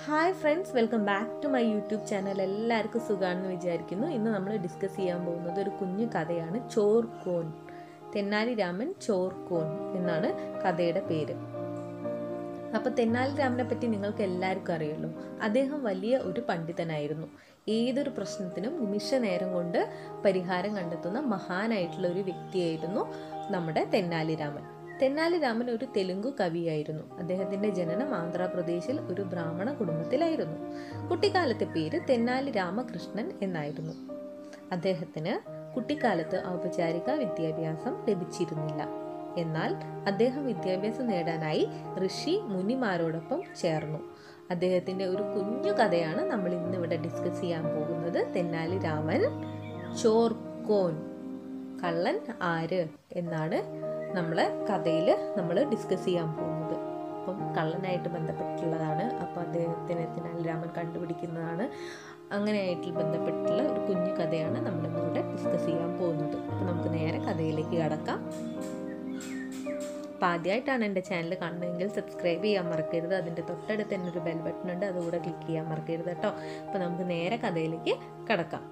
hi friends welcome back to my YouTube channel എല്ലാവർക്കും സുഖമാണെന്ന് വിചാരിക്കുന്നു ഇന്ന് നമ്മൾ ഡിസ്കസ് ചെയ്യാൻ പോകുന്നത് ഒരു കുഞ്ഞു കഥയാണ് ചോർ കോൻ തെന്നാലി രാമൻ ചോർ കോൻ എന്നാണ് കഥയുടെ പേര് അപ്പോൾ തെന്നാലി രാമനെ പറ്റി നിങ്ങൾക്ക് എല്ലാവർക്കും അറിയുമല്ലോ അദ്ദേഹം വലിയ ഒരു പണ്ഡിതനായിരുന്നു ഏതൊരു പ്രശ്നത്തിനും നിമിഷ നേരം കൊണ്ട് പരിഹാരം കണ്ടെത്തുന്ന മഹാനായിട്ടുള്ള ഒരു വ്യക്തിയായിരുന്നു നമ്മുടെ തെന്നാലി രാമൻ തെന്നാലി രാമൻ ഒരു തെലുങ്കു കവിയായിരുന്നു അദ്ദേഹത്തിന്റെ ജനനം ആന്ധ്രാപ്രദേശിൽ ഒരു ബ്രാഹ്മണ കുടുംബത്തിലായിരുന്നു കുട്ടിക്കാലത്തെ പേര് തെന്നാലി രാമകൃഷ്ണൻ എന്നായിരുന്നു അദ്ദേഹത്തിന് കുട്ടിക്കാലത്ത് ഔപചാരിക വിദ്യാഭ്യാസം ലഭിച്ചിരുന്നില്ല എന്നാൽ അദ്ദേഹം വിദ്യാഭ്യാസം നേടാനായി ഋഷി മുനിമാരോടൊപ്പം ചേർന്നു അദ്ദേഹത്തിന്റെ ഒരു കുഞ്ഞു കഥയാണ് നമ്മൾ ഇന്ന് ഇവിടെ ഡിസ്കസ് ചെയ്യാൻ പോകുന്നത് തെന്നാലി രാമൻ ചോർക്കോൻ കള്ളൻ ആര് എന്നാണ് നമ്മളെ കഥയിൽ നമ്മൾ ഡിസ്കസ് ചെയ്യാൻ പോകുന്നത് അപ്പം കള്ളനായിട്ട് ബന്ധപ്പെട്ടുള്ളതാണ് അപ്പോൾ അദ്ദേഹത്തിന് തെന്നാലി രാമൻ കണ്ടുപിടിക്കുന്നതാണ് അങ്ങനെയായിട്ട് ബന്ധപ്പെട്ടുള്ള ഒരു കുഞ്ഞു കഥയാണ് നമ്മൾ ഇന്നിവിടെ ഡിസ്കസ് ചെയ്യാൻ പോകുന്നത് അപ്പോൾ നമുക്ക് നേരെ കഥയിലേക്ക് കടക്കാം അപ്പോൾ ആദ്യമായിട്ടാണ് എൻ്റെ ചാനൽ കാണുന്നതെങ്കിൽ സബ്സ്ക്രൈബ് ചെയ്യാൻ മറക്കരുത് അതിൻ്റെ തൊട്ടടുത്ത് തന്നെ ഒരു ബെൽ ബട്ടൺ ഉണ്ട് അതുകൂടെ ക്ലിക്ക് ചെയ്യാൻ മറക്കരുത് കേട്ടോ അപ്പോൾ നമുക്ക് നേരെ കഥയിലേക്ക് കടക്കാം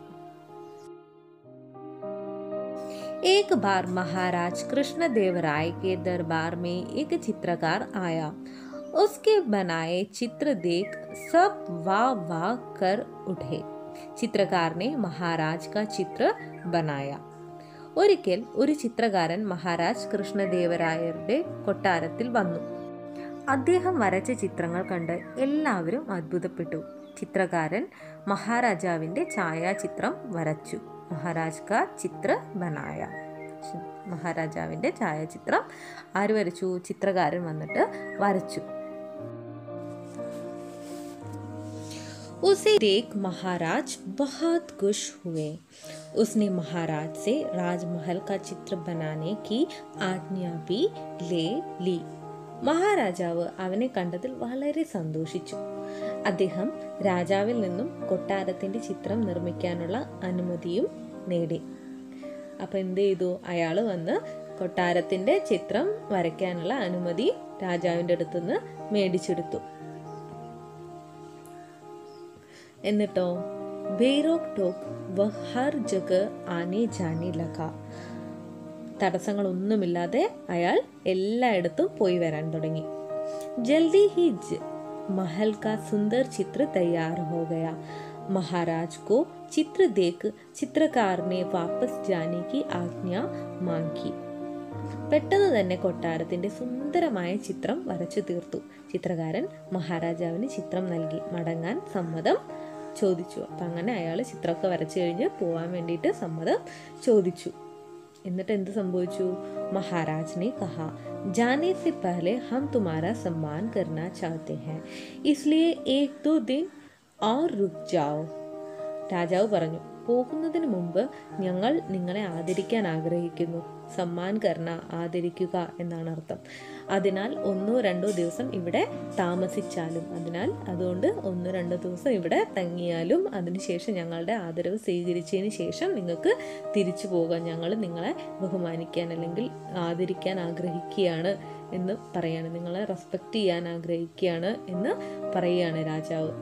एक बार महाराज कृष्णदेव राय के दरबार में एक चित्रकार आया उसके बनाए चित्र देख सब वाह वाह कर उठे ചിത്രകാർ ने महाराज का चित्र बनाया ഒരിക്കൽ ഒരു ചിത്രകാരൻ മഹാരാജ് കൃഷ്ണദേവരായരുടെ കൊട്ടാരത്തിൽ വന്നു അദ്ദേഹം വരച്ച ചിത്രങ്ങൾ കണ്ട് എല്ലാവരും അത്ഭുതപ്പെട്ടു ചിത്രകാരൻ മഹാരാജാവിന്റെ ഛായാചിത്രം വരച്ചു മഹാരാജ് കാ ചിത്ര ബനായ മഹാരാജാവിന്റെ ഛായാചിത്രം ആര് വരച്ചു ചിത്രകാരൻ വന്നിട്ട് വരച്ചു उसे देख महाराज बहुत खुश हुए उसने महाराज से राजमहल का चित्र बनाने की आज्ञा भी ले ली മഹാരാജാവ് അവനെ കണ്ടതിൽ വളരെ സന്തോഷിച്ചു അദ്ദേഹം രാജാവിൽ നിന്നും കൊട്ടാരത്തിന്റെ ചിത്രം നിർമ്മിക്കാനുള്ള അനുമതിയും നേടി അപ്പൊ എന്ത് ചെയ്തു അയാൾ വന്ന് കൊട്ടാരത്തിന്റെ ചിത്രം വരയ്ക്കാനുള്ള അനുമതി രാജാവിന്റെ അടുത്തുനിന്ന് മേടിച്ചെടുത്തു എന്നിട്ടോ ബേരോക് ടോക്ക് വ ഹർ ജഗ ആനെ ജാനെ ലഗ തടസ്സങ്ങളൊന്നുമില്ലാതെ അയാൾ എല്ലായിടത്തും പോയി വരാൻ തുടങ്ങി ജൽദി ഹി महल का सुंदर चित्र तैयार हो गया महाराज को चित्र देख चित्रकार ने वापस जाने की आज्ञा मांगी പെട്ടെന്ന് തന്നെ കൊട്ടാരത്തിന്റെ സുന്ദരമായ ചിത്രം വരച്ചു തീർത്തു ചിത്രകാരൻ മഹാരാജാവിന് ചിത്രം നൽകി മടങ്ങാൻ സമ്മതം ചോദിച്ചു അപ്പം അങ്ങനെ അയാൾ ചിത്രമൊക്കെ വരച്ചു കഴിഞ്ഞ് പോവാൻ വേണ്ടിയിട്ട് സമ്മതം ചോദിച്ചു എന്നിട്ട് എന്ത് സംഭവിച്ചു महाराज ने कहा जाने से पहले हम तुम्हारा सम्मान करना चाहते हैं इसलिए एक दो दिन और रुक जाओ രാജാവ് പറഞ്ഞു പോകുന്നതിന് മുമ്പ് ഞങ്ങൾ നിങ്ങളെ ആദരിക്കാൻ ആഗ്രഹിക്കുന്നു സമ്മാൻ കർണ ആദരിക്കുക എന്നാണ് അർത്ഥം അതിനാൽ ഒന്നോ രണ്ടോ ദിവസം ഇവിടെ താമസിച്ചാലും അതിനാൽ അതുകൊണ്ട് ഒന്നോ രണ്ടോ ദിവസം ഇവിടെ തങ്ങിയാലും അതിനുശേഷം ഞങ്ങളുടെ ആദരവ് സ്വീകരിച്ചതിന് ശേഷം നിങ്ങൾക്ക് തിരിച്ചു പോകാം ഞങ്ങൾ നിങ്ങളെ ബഹുമാനിക്കാൻ അല്ലെങ്കിൽ ആദരിക്കാൻ ആഗ്രഹിക്കുകയാണ് എന്ന് പറയാണ് നിങ്ങളെ റെസ്പെക്റ്റ് ചെയ്യാൻ ആഗ്രഹിക്കുകയാണ് എന്ന് പറയുകയാണ് രാജാവ്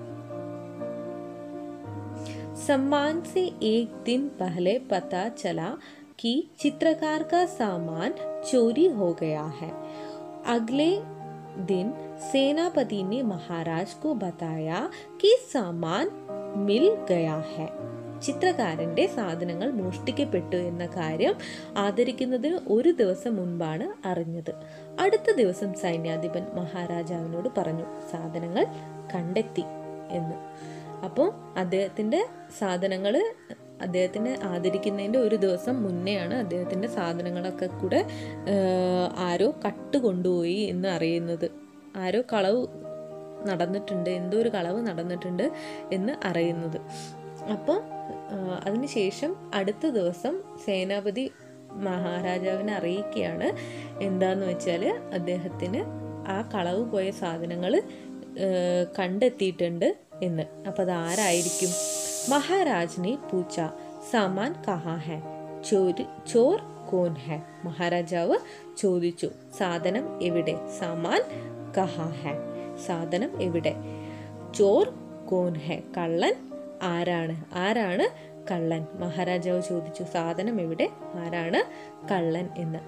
सम्मान से एक दिन पहले पता चला कि चित्रकार का सामान चोरी हो गया है अगले दिन सेनापति ने महाराज को बताया कि सामान मिल गया है ചിത്രകാരന്റെ സാധനങ്ങൾ മോഷ്ടിക്കപ്പെട്ടു എന്ന കാര്യം ആദരിക്കുന്നതിന് ഒരു ദിവസം മുൻപാണ് അറിഞ്ഞത് അടുത്ത ദിവസം സൈന്യാധിപൻ മഹാരാജാവിനോട് പറഞ്ഞു സാധനങ്ങൾ കണ്ടെത്തി എന്ന് അപ്പോൾ അദ്ദേഹത്തിൻ്റെ സാധനങ്ങൾ അദ്ദേഹത്തിനെ ആദരിക്കുന്നതിൻ്റെ ഒരു ദിവസം മുന്നെയാണ് അദ്ദേഹത്തിൻ്റെ സാധനങ്ങളൊക്കെ കൂടെ ആരോ കട്ട് കൊണ്ടുപോയി എന്ന് അറിയുന്നത് ആരോ കളവ് നടന്നിട്ടുണ്ട് എന്തോ ഒരു കളവ് നടന്നിട്ടുണ്ട് എന്ന് അറിയുന്നത് അപ്പോൾ അതിനുശേഷം അടുത്ത ദിവസം സേനാപതി മഹാരാജാവിനെ അറിയിക്കുകയാണ് എന്താന്ന് വെച്ചാൽ അദ്ദേഹത്തിന് ആ കളവ് പോയ സാധനങ്ങൾ കണ്ടെത്തിയിട്ടുണ്ട് എന്ന് അപ്പോൾ അത് ആരായിരിക്കും മഹാരാജിനെ പൂച്ച സാമാൻ കഹാ ഹെ ചോര് ചോർ കോൻ ഹെ മഹാരാജാവ് ചോദിച്ചു സാധനം എവിടെ സാമാൻ കഹാ ഹെ സാധനം എവിടെ ചോർ കോൻ ഹെ കള്ളൻ ആരാണ് ആരാണ് കള്ളൻ മഹാരാജാവ് ചോദിച്ചു സാധനം എവിടെ ആരാണ് കള്ളൻ എന്ന്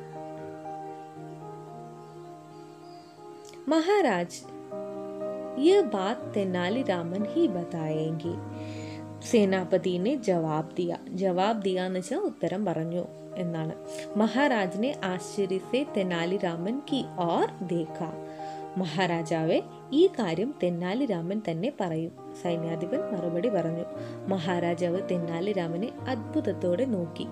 മഹാരാജ് ये बात तेनालीरामन ही बताएंगे സേനാപതി ने जवाब दिया जवाब दिया എന്ന് വെച്ചാൽ ഉത്തരം പറഞ്ഞു എന്നാണ് മഹാരാജിനെ ആശ്ചര്യസെ തെനാലിരാമൻ കി ഓർ ദേഖ മഹാരാജാവെ ഈ കാര്യം തെന്നാലിരാമൻ തന്നെ പറയും സൈന്യാധിപൻ മറുപടി പറഞ്ഞു മഹാരാജാവ് തെന്നാലിരാമനെ അത്ഭുതത്തോടെ നോക്കി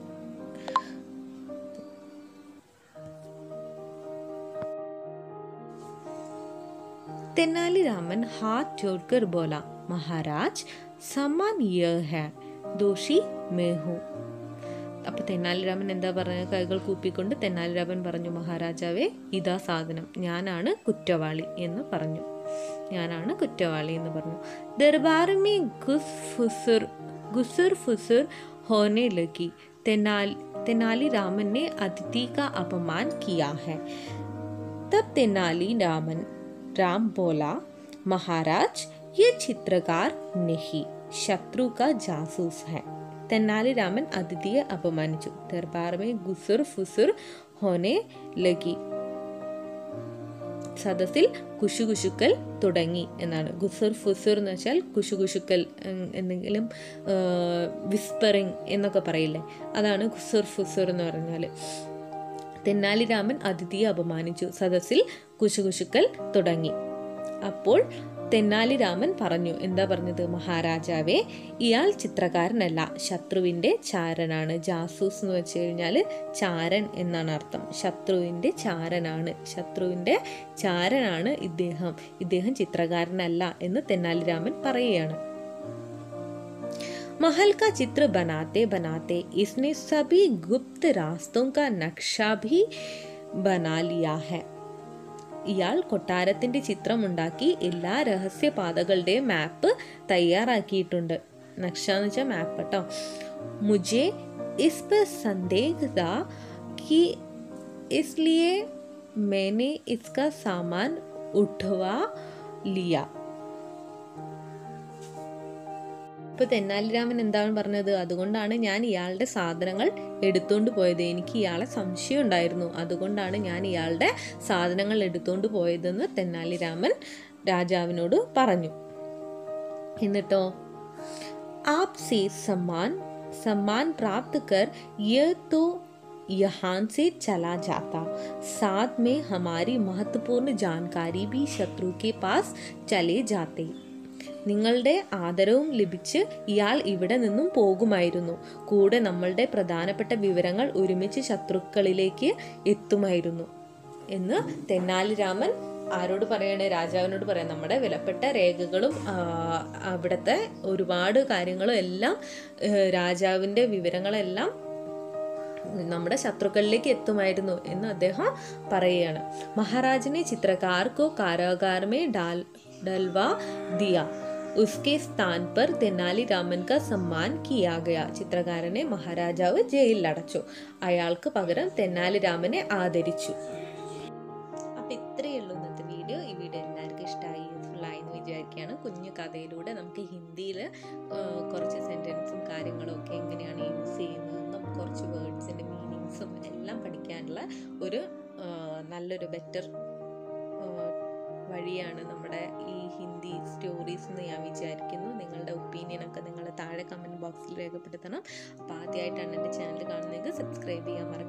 तेनालीरामन हाथ जोड़कर बोला महाराज सम्मान यह है दोषी मैं हूँ അപ്പൊ തെന്നാലിരാമൻ എന്താ പറഞ്ഞ കൈകൾ കൂപ്പിക്കൊണ്ട് തെന്നാലിരാമൻ പറഞ്ഞു മഹാരാജാവേ ഇതാ സാധനം ഞാനാണ് കുറ്റവാളി എന്ന് പറഞ്ഞു ഞാനാണ് കുറ്റവാളി എന്ന് പറഞ്ഞു ദർബാറുമേ ഗുസ് ഫുസുർ ഗുസുർ ഫുസുർ होने लगी तेनाल तेनालीरामन ने अतिथि का अपमान किया है तब तेनालीरामन राम बोला महाराज ये चित्रकार नहीं शत्रु का जासूस है തെന്നാലിരാമൻ അതിഥിയെ അപമാനിച്ചു ദർബാറമേ ഗുസുർ ഫുസുർ ഹോനെ ലഗി സദസ്സിൽ കുശുകുശുക്കൽ തുടങ്ങി എന്നാണ് ഗുസുർ ഫുസുർ എന്ന് വെച്ചാൽ കുശുകുശുക്കൽ ഉം, എന്തെങ്കിലും വിസ്പറിങ് എന്നൊക്കെ പറയില്ലേ അതാണ് ഗുസുർ ഫുസുർ എന്ന് പറഞ്ഞാൽ തെന്നാലിരാമൻ അതിഥിയെ അപമാനിച്ചു സദസ്സിൽ കുശുകുശുക്കൽ തുടങ്ങി അപ്പോൾ തെന്നാലിരാമൻ പറഞ്ഞു എന്താ പറഞ്ഞത് മഹാരാജാവേ ഇയാൾ ചിത്രകാരനല്ല ശത്രുവിൻ്റെ ചാരനാണ് ജാസൂസ് എന്ന് വെച്ച് കഴിഞ്ഞാൽ ചാരൻ എന്നാണ് അർത്ഥം ശത്രുവിൻ്റെ ചാരനാണ് ശത്രുവിൻ്റെ ചാരനാണ് ഇദ്ദേഹം ഇദ്ദേഹം ചിത്രകാരനല്ല എന്ന് തെന്നാലിരാമൻ പറയുകയാണ് महल का चित्र बनाते बनाते इसने सभी गुप्त रास्तों का नक्शा भी बना लिया है ഇയാൾ കൊട്ടാരത്തിന്റെ ചിത്രമുണ്ടാക്കി എല്ലാ രഹസ്യപാതകളുടെയും മാപ്പ് തയ്യാറാക്കിയിട്ടുണ്ട് നക്ഷ എന്ന് വെച്ചാൽ മാപ്പ് കേട്ടോ മുझे इस पर संदेह था कि इसलिए मैंने इसका सामान उठवा लिया ഇപ്പൊ തെന്നാലിരാമൻ എന്താണ് പറഞ്ഞത് അതുകൊണ്ടാണ് ഞാൻ ഇയാളുടെ സാധനങ്ങൾ എടുത്തോണ്ട് പോയത് എനിക്ക് ഇയാളെ സംശയം ഉണ്ടായിരുന്നു അതുകൊണ്ടാണ് ഞാൻ ഇയാളുടെ സാധനങ്ങൾ എടുത്തോണ്ട് പോയതെന്ന് തെന്നാലിരാമൻ രാജാവിനോട് പറഞ്ഞു എന്നിട്ടോ आप से सम्मान सम्मान प्राप्त कर यह तो यहाँ से चला जाता साथ में हमारी महत्वपूर्ण जानकारी भी शत्रु के पास चले जाते നിങ്ങളുടെ ആദരവും ലഭിച്ച് ഇയാൾ ഇവിടെ നിന്നും പോകുമായിരുന്നു കൂടെ നമ്മളുടെ പ്രധാനപ്പെട്ട വിവരങ്ങൾ ഒരുമിച്ച് ശത്രുക്കളിലേക്ക് എത്തുമായിരുന്നു എന്ന് തെന്നാലിരാമൻ ആരോട് പറയണേ രാജാവിനോട് പറയാം നമ്മുടെ വിലപ്പെട്ട രേഖകളും ആ, അവിടുത്തെ ഒരുപാട് കാര്യങ്ങളും എല്ലാം ഏഹ്, രാജാവിൻ്റെ വിവരങ്ങളെല്ലാം നമ്മുടെ ശത്രുക്കളിലേക്ക് എത്തുമായിരുന്നു എന്ന് അദ്ദേഹം പറയുകയാണ് മഹാരാജനെ ചിത്രകാർക്കോ കാരാഗാർ മേ ഡാൽ ഡൽവാ ദിയ ഉസ്കെ സ്ഥാൻ पर തെനാലിരാമൻ का സമ്മാൻ കിയാ ഗയ ചിത്രകാരനെ മഹാരാജാവ് ജയിലിൽ അടച്ചു അയാൾക്ക് പകരം തെനാലിരാമനെ ആദരിച്ചു അപ്പൊ ഇത്രയേ ഉള്ളൂ ഇന്നത്തെ വീഡിയോ ഈ വീഡിയോ എല്ലാവർക്കും ഇഷ്ടമായി യൂസ്ഫുൾ ആയി എന്ന് വിചാരിക്കുകയാണ് കുഞ്ഞു കഥയിലൂടെ നമുക്ക് ഹിന്ദിയിൽ കുറച്ച് സെൻറ്റൻസും കാര്യങ്ങളും ഒക്കെ എങ്ങനെയാണ് യൂസ് ചെയ്യുന്നതെന്നും കുറച്ച് വേർഡ്സിൻ്റെ മീനിങ്സും എല്ലാം പഠിക്കാനുള്ള ഒരു ആ, നല്ലൊരു ബെറ്റർ വഴിയാണ് നമ്മുടെ ഈ ഹിന്ദി സ്റ്റോറീസ് എന്ന് ഞാൻ വിചാരിക്കുന്നു നിങ്ങളുടെ ഒപ്പീനിയൻ ഒക്കെ നിങ്ങൾ താഴെ കമൻറ്റ് ബോക്സിൽ രേഖപ്പെടുത്തണം അപ്പോൾ ആദ്യമായിട്ടാണ് എൻ്റെ ചാനൽ കാണുന്നതെങ്കിൽ സബ്സ്ക്രൈബ് ചെയ്യാൻ മറക്കരുത്